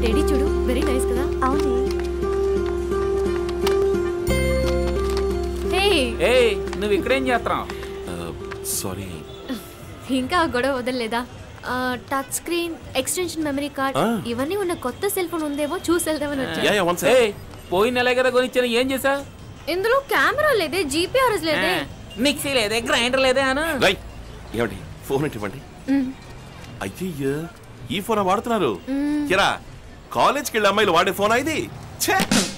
Teddy చూడు very nice కదా అవునే హే ఏయ్ నువ్వు ఇక్కడేం చేస్తున్నావు సారీ ఇంకా ఆ గొడవ వదలలేదా touch screen extension memory card ఆ. ఇవన్నీ ఉన్న కొత్త సెల్ ఫోన్ ఉందేమో చూసి వెళ్దామని వచ్చా యా యా వన్ సెకండ్ ఏయ్ పోయిన నెల కదా కొనిచ్చాను ఏం చేసా ఇందులో కెమెరా లేదే జీపీఆర్ఎస్ లేదే మిక్సీ లేదే గ్రైండర్ లేదే అను రై ఏమండి ఫోన్ ఇటు ఇవ్వండి అయ్యయ్యో ఈ ఫోన్ వాడుతున్నారు కిరా కాలేజ్కి వెళ్ళే అమ్మాయిలు వాడే ఫోన్ ఇది ఛే!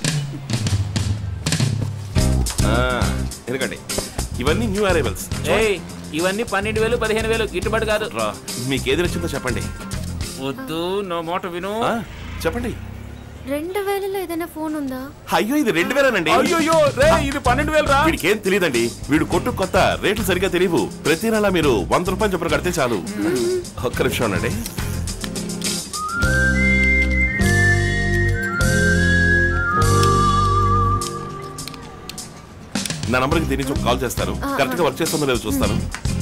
ఆ, ఎందుకండి ఇవన్నీ న్యూ అరైవల్స్ ఏయ్ ఇవన్నీ పన్నెండు వేలు పదిహేను వేలు గిట్టుబాటు కాదు రా మీకు ఏది నచ్చిందో చెప్పండి వద్దు నో మోట విను ఆ, చెప్పండి రెండు వేలలో ఏదైనా ఫోన్ ఉందా అయ్యో ఇది రెండు వేలేనండి అయ్యో రే ఇది పన్నెండు వేలు రా వీడికి ఏం తెలియదండి వీడు కొట్టు కొత్త రేట్లు సరిగ్గా తెలియవు ప్రతి నెల మీరు వంద రూపాయలు చొప్పున కడితే చాలు ఒక్క నిమిషం ఉండండి నా నంబర్కి దీని నుంచి ఒక కాల్ చేస్తాను కరెక్ట్ గా వర్క్ చేస్తుందో లేదో చూస్తాను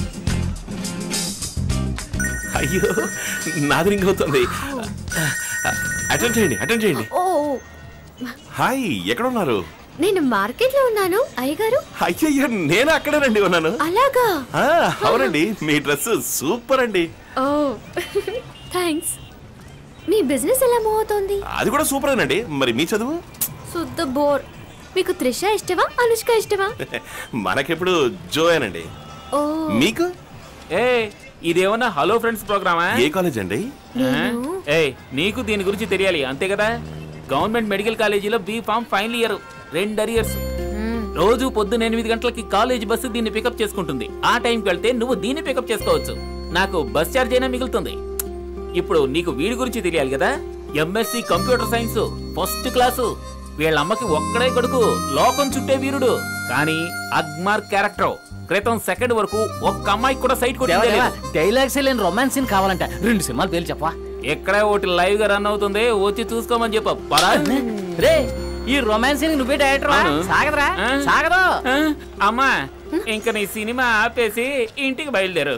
అయ్యో నాది రింగ్ అవుతుంది అటెండ్ చేయండి అటెండ్ చేయండి ఓ హాయ్ ఎక్కడ ఉన్నారు నేను మార్కెట్ లో ఉన్నాను అయ్యగారు అయ్యయ్యో నేను అక్కడేనండి ఉన్నాను అలాగా ఆ, అవునండి మీ డ్రెస్ సూపర్ అండి ఓ థ్యాంక్స్ మీ బిజినెస్ ఎలా మూవ్ అవుతోంది అది కూడా సూపరేనండి మరి మీ చదువు శుద్ధ బోర్ మీకు త్రిష ఇష్టమా అనుష్క ఇష్టమా మనకెప్పుడు జోయేనండి ఓ మీకు ఏ ఇదేమన్నా హలో ఫ్రెండ్స్ ప్రోగ్రామా ఏ కాలేజ్ అండి నేను ఏయ్ నీకు దీని గురించి తెలియాలి అంతే కదా గవర్నమెంట్ మెడికల్ కాలేజీలో బీ ఫామ్ ఫైనల్ ఇయర్ రెండు అరియర్స్ రోజు పొద్దున్న ఎనిమిది గంటలకి కాలేజ్ బస్సు దీన్ని పికప్ చేసుకుంటుంది ఆ టైంకి వెళ్తే నువ్వు దీన్ని పికప్ చేసుకోవచ్చు నాకు బస్ ఛార్జ్ అయినా మిగులుతుంది ఇప్పుడు నీకు వీడి గురించి తెలియాలి కదా MSc computer science first class వీళ్ళ అమ్మకి ఒక్కడే కొడుకు లోకం చుట్టే వీరుడు కానీ అగ్మార్ క్యారెక్టర్ క్రితం సెకండ్ వరకు ఒక్క అమ్మాయికి కూడా సైట్ కొట్టిందే లేదు. డైలాగ్స్ లేని రొమాన్స్ సీన్ కావాలంట రెండు సినిమాలు పేర్లు చెప్పవా ఎక్కడే ఒకటి లైవ్ గా రన్ అవుతుంది వచ్చి చూసుకోమని చెప్ప పరా రే ఈ రొమాన్స్ సీన్ నువ్వే డైరెక్టర్ అవును. సాగదరా ఆ? సాగదు ఆ, అమ్మా ఇంకా నీ సినిమా ఆపేసి ఇంటికి బయలుదేరు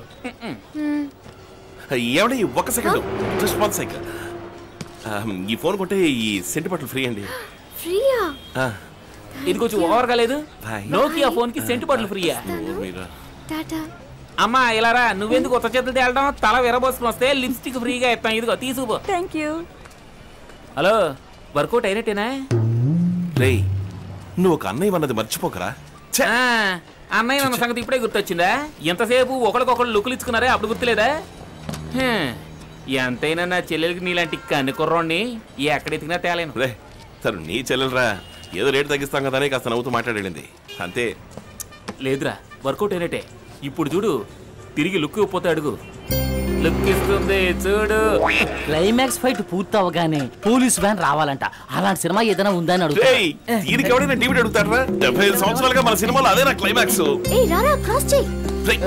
ఏమండి ఒక్క సెకండ్ జస్ట్ వన్ సెకండ్ ఈ ఫోన్ కొంటే ఈ సెంటిమెంటల్ ఫ్రీ అండి ఫ్రీయా ఆ, ఇది కొంచెం ఓవర్ కాలేదు Bye. నోకియా ఫోన్ కి సెంటు బాటిల్ ఫ్రీయా ఓ మీరు టాటా అమ్మా ఇలారా నువ్వెందుకు కొత్త చేతులు తేలడం తల విరబోసుకుని వస్తే లిప్స్టిక్ ఫ్రీగా ఇస్తాం ఇదిగో తీసుకుపో థ్యాంక్ యూ హలో వర్కౌట్ అయినట్టేనా రేయ్ నువ్వు ఒక అన్నయ్య అన్నది మర్చిపోకరా ఛే! ఆ, అన్నయ్య నన్న సంగతి ఇప్పుడే గుర్తొచ్చిందా ఎంతసేపు ఒకరికొకరు లుక్కులు ఇచ్చుకున్నారే అప్పుడు గుర్తులేదా హ్మ్, ఎంతైనా నా చెల్లెలకి నీలాంటి కన్ను కుర్రోడిని ఎక్కడ ఎతికినా తేలేను రే తను నీ చెల్లెలరా ఏదో రేటు తగ్గిస్తాం కదా అని కాస్త నవ్వుతూ మాట్లాడేళ్ళింది అంతే లేదురా వర్కౌట్ అయినట్టే ఇప్పుడు చూడు తిరిగి లుక్ ఇవ్వకపోతే అడుగు లుక్ ఇస్తుంది చూడు క్లైమాక్స్ ఫైట్ పూర్తి అవగానే పోలీస్ వ్యాన్ రావాలంట అలాంటి సినిమా ఏదైనా ఉందని అడుగుతా రేయ్ దీనికి ఎవడైనా టీవీ అడుగుతాడరా డెబ్బై ఐదు సంవత్సరాలుగా మన సినిమాలో అదే నా క్లైమాక్స్ ఏ రారా క్రాస్ చెయ్యి రేయ్,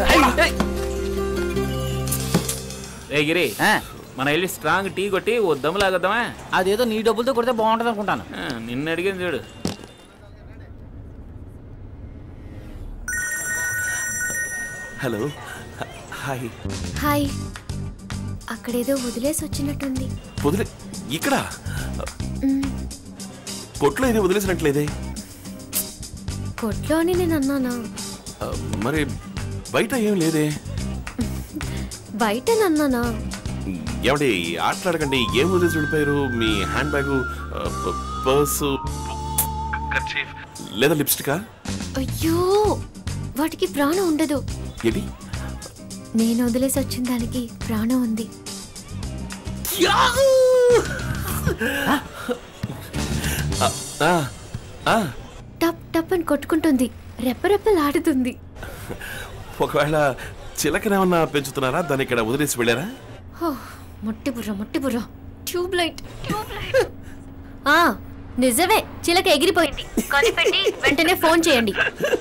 ఏ గిరి ఆ, మన వెళ్ళి స్ట్రాంగ్ టీ కొట్టి ఓ దమ్ము లాగద్దామా అదేదో నీ డబ్బులతో కొడితే బాగుంటది అనుకుంటాను ఆ, నిన్ను అడిగింది చూడు హలో హ- హాయ్ హాయ్ అక్కడేదో వదిలేసి వచ్చినట్టుంది వదిలే ఇక్కడ కొట్లో ఇది వదిలేసినట్లేదే కొట్లో అని నేను అన్నానా ఆ, మరి బయట ఏం లేదే బయట అన్నానా ఏమండి ఆటలాడకండి ఏం వదిలేసి వెళ్ళిపోయారు మీ హ్యాండ్ బ్యాగ్ పర్సు లేదా లిప్స్టికా అయ్యో వాటికి ప్రాణం ఉండదు ఏంటి నేను వదిలేసి వచ్చిన దానికి ప్రాణం ఉంది ఆ, ఆ, టప్ టప్ అని కొట్టుకుంటుంది రెప్పరెప్పలాడుతుంది ఒకవేళ చిలకనేమన్నా పెంచుతున్నారా దాన్ని ఇక్కడ వదిలేసి వెళ్ళారా హో, మొట్టి బుర్ర మొట్టి బుర్ర ట్యూబ్ లైట్ ఆ నిజమే చిలక ఎగిరిపోయింది కనిపెట్టి వెంటనే ఫోన్ చేయండి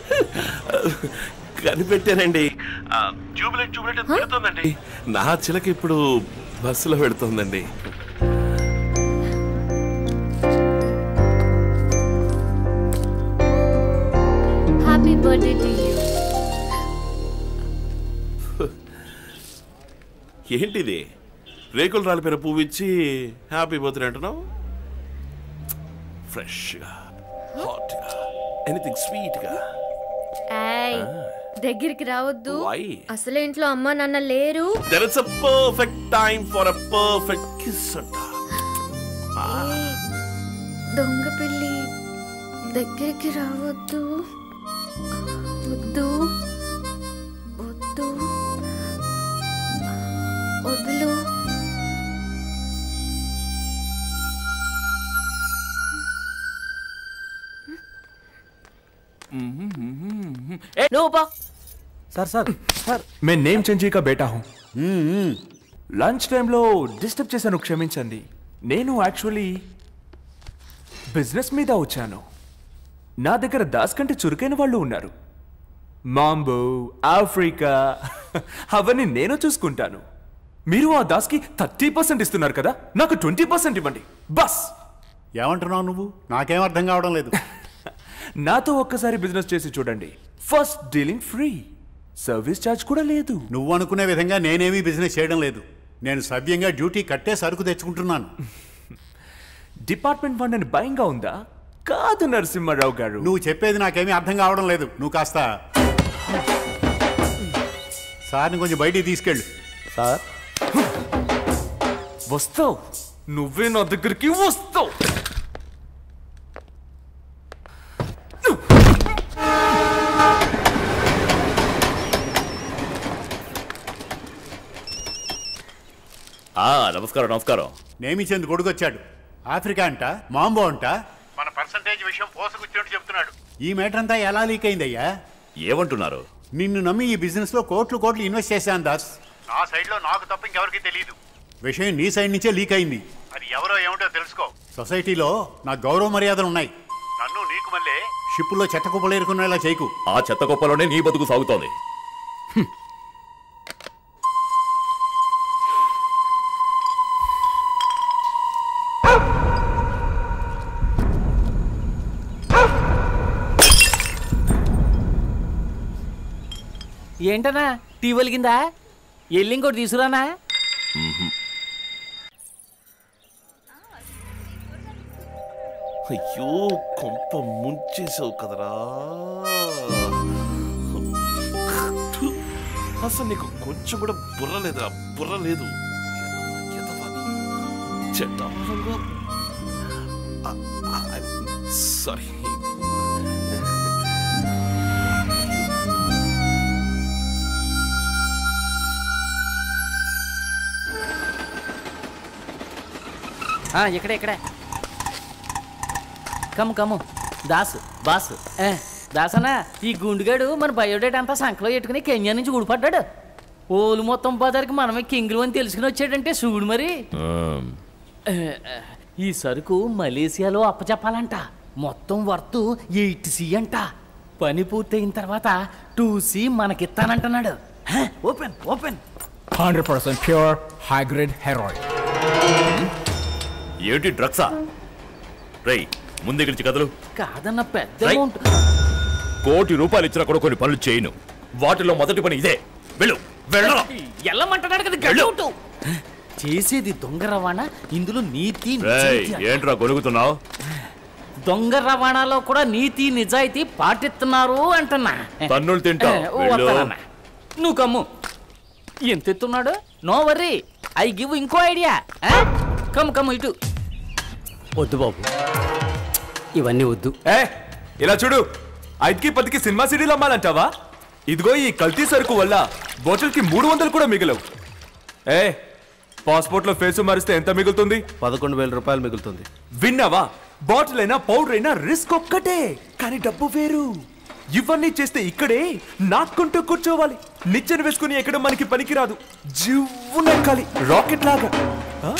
కనిపెట్టానండి ట్యూబ్లైట్ ట్యూబ్లైట్ అని తిరుగుతోందండి నా చిలక ఇప్పుడు బస్సులో పెడుతోందండి హ్యాపీ బర్త్డే టు యూ ఏంటిది రేకులు రాలిపోయిన పువ్వు ఇచ్చి హ్యాపీ బర్త్డే అంటున్నావు ఫ్రెష్గా హాట్గా ఎనీథింగ్ స్వీట్గా ఏయ్ దగ్గరికి రావద్దు Why? అసలే ఇంట్లో అమ్మ నాన్న లేరు there is a perfect time for a perfect kiss అంట దొంగ పిల్లి దగ్గరికి రావద్దు వద్దు వద్దు వదులు ఏ నువ్వు పో सर सर सर मैं नेम चंजी का बेटा हूँ లంచ్ టైంలో డిస్టర్బ్ చేశాను క్షమించండి నేను యాక్చువల్లీ బిజినెస్ మీద వచ్చాను నా దగ్గర దాస్ కంటే చురుకైన వాళ్ళు ఉన్నారు మాంబో ఆఫ్రికా అవన్నీ నేను చూసుకుంటాను మీరు ఆ దాస్కి థర్టీ పర్సెంట్ ఇస్తున్నారు కదా నాకు ట్వంటీ పర్సెంట్ ఇవ్వండి బస్ ఏమంటున్నావు నువ్వు నాకేం అర్థం కావడం లేదు నాతో ఒక్కసారి బిజినెస్ చేసి చూడండి first dealing free service charge కూడా లేదు నువ్వు అనుకునే విధంగా నేనేమీ బిజినెస్ చేయడం లేదు నేను సవ్యంగా డ్యూటీ కట్టే సరుకు తెచ్చుకుంటున్నాను డిపార్ట్మెంట్ ఫండ్ అని భయంగా ఉందా కాదు నరసింహారావు గారు నువ్వు చెప్పేది నాకేమీ అర్థం కావడం లేదు నువ్వు కాస్త సార్ని కొంచెం బయటికి తీసుకెళ్ళు సార్ వస్తావు నువ్వే నా దగ్గరికి వస్తావు ఆ నమస్కారం నమస్కారం నేమిచంద్ కొడుకు వచ్చాడు ఆఫ్రికా అంట మాంబో అంట మన పర్సంటేజ్ విషయం పోసగుచ్చినట్టు చెప్తున్నాడు ఈ మేటర్ అంతా ఎలా లీక్ అయిందయ్యా ఏమంటున్నారు నిన్ను నమ్మి ఈ బిజినెస్ లో కోట్లు కోట్లు ఇన్వెస్ట్ చేశాను దాస్ నా సైడ్ లో నాకు తప్ప ఇంకెవరికి తెలియదు విషయం నీ సైడ్ నుంచే లీక్ అయింది అది ఎవరో ఏమిటో తెలుసుకో సొసైటీలో నా గౌరవ మర్యాదలు ఉన్నాయి నన్ను నీకు మళ్ళీ షిప్పుల్లో చెత్త కుప్పలేరుకునేలా చేయకు ఆ చెత్త కుప్పలోనే నీ బతుకు సాగుతోంది ఏంటనా టీ వెలిగిందా ఎల్లి ఇంకోటి తీసుకురానా అయ్యో కొంప ముంచేసావు కదరా అసలు నీకు కొంచెం కూడా బుర్ర లేదురా బుర్ర లేదు ఎదవని. చెడ్డవాళ్ళంగా. ఆ- ఆ- I'm sorry ఆ, ఇక్కడే ఇక్కడే కమ్ము కమ్ము దాసు బాసు ఏ, దాసనా ఈ గుండుగాడు మన బయోడేటా అంతా సంకలో పెట్టుకుని కెన్యా నుంచి ఊడిపడ్డాడు ఓలు మొత్తం బజార్కి మనమే కింగులు అని తెలుసుకుని వచ్చాడంటే చూడు మరి ఏ, ఏ, ఈ సరుకు మలేసియాలో అప్పచెప్పాలంట మొత్తం వర్త్ ఎయిట్ సి అంట పని పూర్తయిన తర్వాత టూ సి మనకిస్తానంటున్నాడు హ, open open 100% pure high grade heroin. ఏంటి డ్రగ్సా రై ముందుకెళ్ళి కదలు కాదన్న పెద్ద Right. అమౌంట్ కోటి రూపాయలు ఇచ్చినా కూడా కొన్ని పనులు చేయను వాటిలో మొదటి పని ఇదే వెళ్ళు వెళ్ళు ఎల్లమంటున్నాడు కదా గడువుతూ చేసేది దొంగ రవాణా ఇందులో నీతి రేయ్ నిజాయితీ. ఏంట్రా గొనుగుతున్నావు దొంగ రవాణాలో కూడా నీతి నిజాయితీ పాటిస్తున్నారు అంటున్నా తన్నులు తింటావ్. ఏ, ఓ, వెళ్ళు. వస్తానన్న. నువ్వు కమ్ము ఎంత ఎత్తున్నాడు నో వర్రీ ఐ గివ్ ఇంకో ఐడియా కమ్ము కమ్ము ఇటు వద్దు బాబు ఇవన్నీ వద్దు ఏ ఇలా చూడు ఐదుకి పదికి సినిమా సీడీలు అమ్మాలంటావా ఇదిగో ఈ కల్తీ సరుకు వల్ల బాటిల్కి మూడు వందలు కూడా మిగలవు ఏ పాస్పోర్ట్ లో ఫేస్ మారిస్తే ఎంత మిగులుతుంది పదకొండు వేల రూపాయలు మిగులుతుంది విన్నావా బాటిల్ అయినా పౌడర్ అయినా రిస్క్ ఒక్కటే కానీ డబ్బు వేరు ఇవన్నీ చేస్తే ఇక్కడే నాక్కుంటూ కూర్చోవాలి నిచ్చెన వేసుకుని ఎక్కడ మనకి పనికిరాదు జివ్వునెక్కాలి రాకెట్ లాగా ఆ?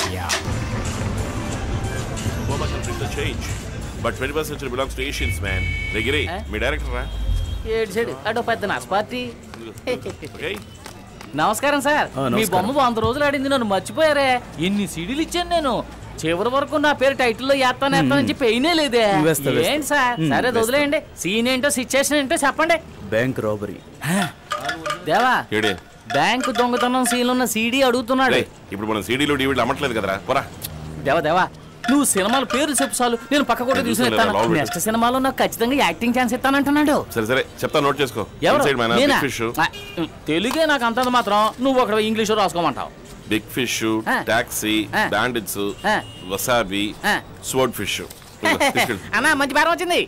Change but twenty percent belongs to Asians man దగ్గరే మీ డైరెక్టర్ రా ఏడు చెడు అడో పెద్ద నాస్పార్టీ ఓకే నమస్కారం సార్ మీ బొమ్మ వంద రోజులు ఆడింది నన్ను మర్చిపోయారే ఎన్ని సీడీలు ఇచ్చాను నేను చివరి వరకు నా పేరు టైటిల్లో వేస్తాను వేస్తానని చెప్పి అయినే లేదే వేస్తా, వేస్తా. ఏంటి సార్ మ్మ్, సరే వేస్తా. వదిలేయండి సీన్ ఏంటో సిచ్యుయేషన్ ఏంటో చెప్పండి బ్యాంక్ రాబరీ దేవా ఏడే బ్యాంకు దొంగతనం సీన్ ఉన్న సీడీ అడుగుతున్నాడు రేయ్, ఇప్పుడు మనం సీడీలు డీవీలు అమ్మట్లేదు కదరా పోరా దేవా దేవా నువ్వు సినిమాల పేరు చెప్పు చాలు నేను పక్క కూడా నేను చూసి చూసాను, ఇస్తాను లోపల పెట్టు. నెక్స్ట్ సినిమాలో నాకు ఖచ్చితంగా యాక్టింగ్ ఛాన్స్ ఇస్తానంటున్నాడు సరే సరే చెప్తా నోట్ చేసుకో ఎవరు సైడ్ మ్యాన్ నేనా? బిగ్ ఫిష్ ఆ, తెలుగే నాకు అంతంత మాత్రం నువ్వు ఒకటి ఇంగ్లీష్ రాసుకోమంటావు బిగ్ ఫిష్ ఆ. టాక్సీ ఆ. బ్యాండిట్స్ ఆ. వసాబి ఆ. స్వర్డ్ ఫిష్ అన్నా మంచి బేరం వచ్చింది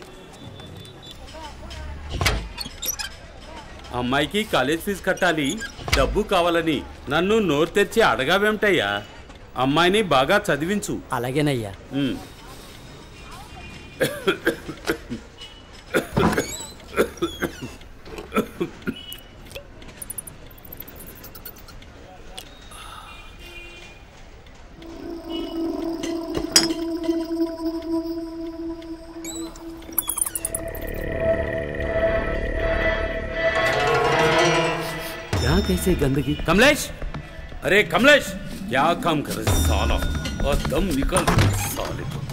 అమ్మాయికి కాలేజ్ ఫీజు కట్టాలి డబ్బు కావాలని నన్ను నోరు తెచ్చి అడగావేమిటయ్యా అమ్మాయిని బాగా చదివించు అలాగేనయ్యా ఉమ్. क्या कैसे गंदगी कमलेश अरे कमलेश क्या काम कर रहे साला और दम निकल रहा है साले को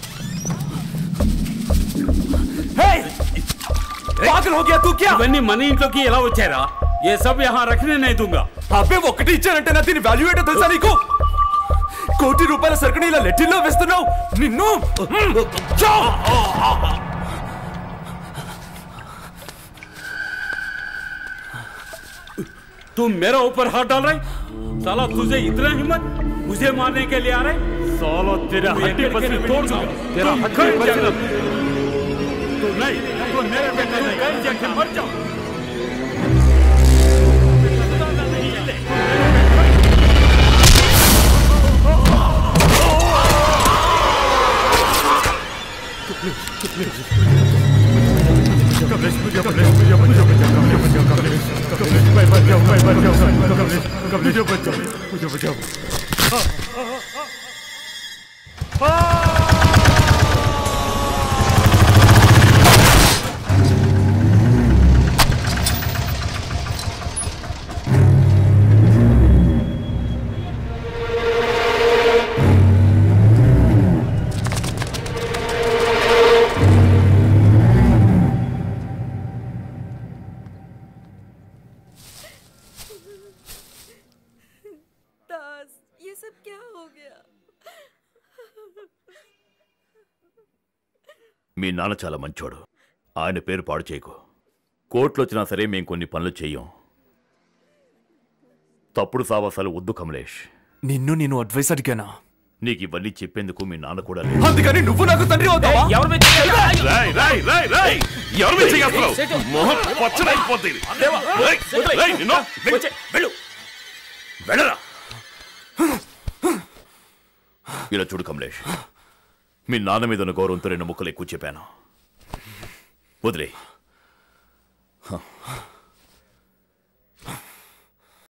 पागल हो गया तू क्या ఇవన్నీ మన ఇంట్లోకి ఎలా వచ్చారా ఏ సబ్ యహా రఖనే नहीं दूंगा అబ్బే ఒక్కటి ఇచ్చానంటే నా దీని వాల్యూ ఏంటో తెలుసా నీకు కోటి రూపాయల సరుకుని ఇలా లెట్టిల్లో వేస్తున్నావు నిన్ను చా! तुम मेरा ऊपर हाथ डाल रहे साला तुझे इतना हिम्मत मुझे मारने के लिए आ रहे साला तेरा हड्डी पसली तोड़ दूंगा तेरा हड्डी पसली तू नहीं तू मेरे बेटे नहीं कहीं जाके मर जाओ दास ये सब क्या हो गया మీ నాన్న చాలా మంచోడు ఆయన పేరు పాడు చేయకు కోర్టులు వచ్చినా సరే మేము కొన్ని పనులు చెయ్యం తప్పుడు సావాసాలు వద్దు కమలేష్ నిన్ను నేను అడ్వైస్ అడిగానా నీకు ఇవన్నీ చెప్పేందుకు మీ నాన్న కూడా లేడు అందుకని నువ్వు నాకు తండ్రి అవుతావా ఎవరు మీద చేయాలి? రాయ్ రాయ్ రాయ్ రాయ్ ఎవరు మీద చేస్తున్నావు మొహం పచ్చడైపోతుంది రేయ్, రేయ్, నిన్ను వచ్చే, వెళ్ళు వెళ్ళరా ఇలా చూడు కమలేష్ మీ నాన్న మీద ఉన్న గౌరవంతో రెండు ముక్కలు ఎక్కువ చెప్పాను వదిలే హ.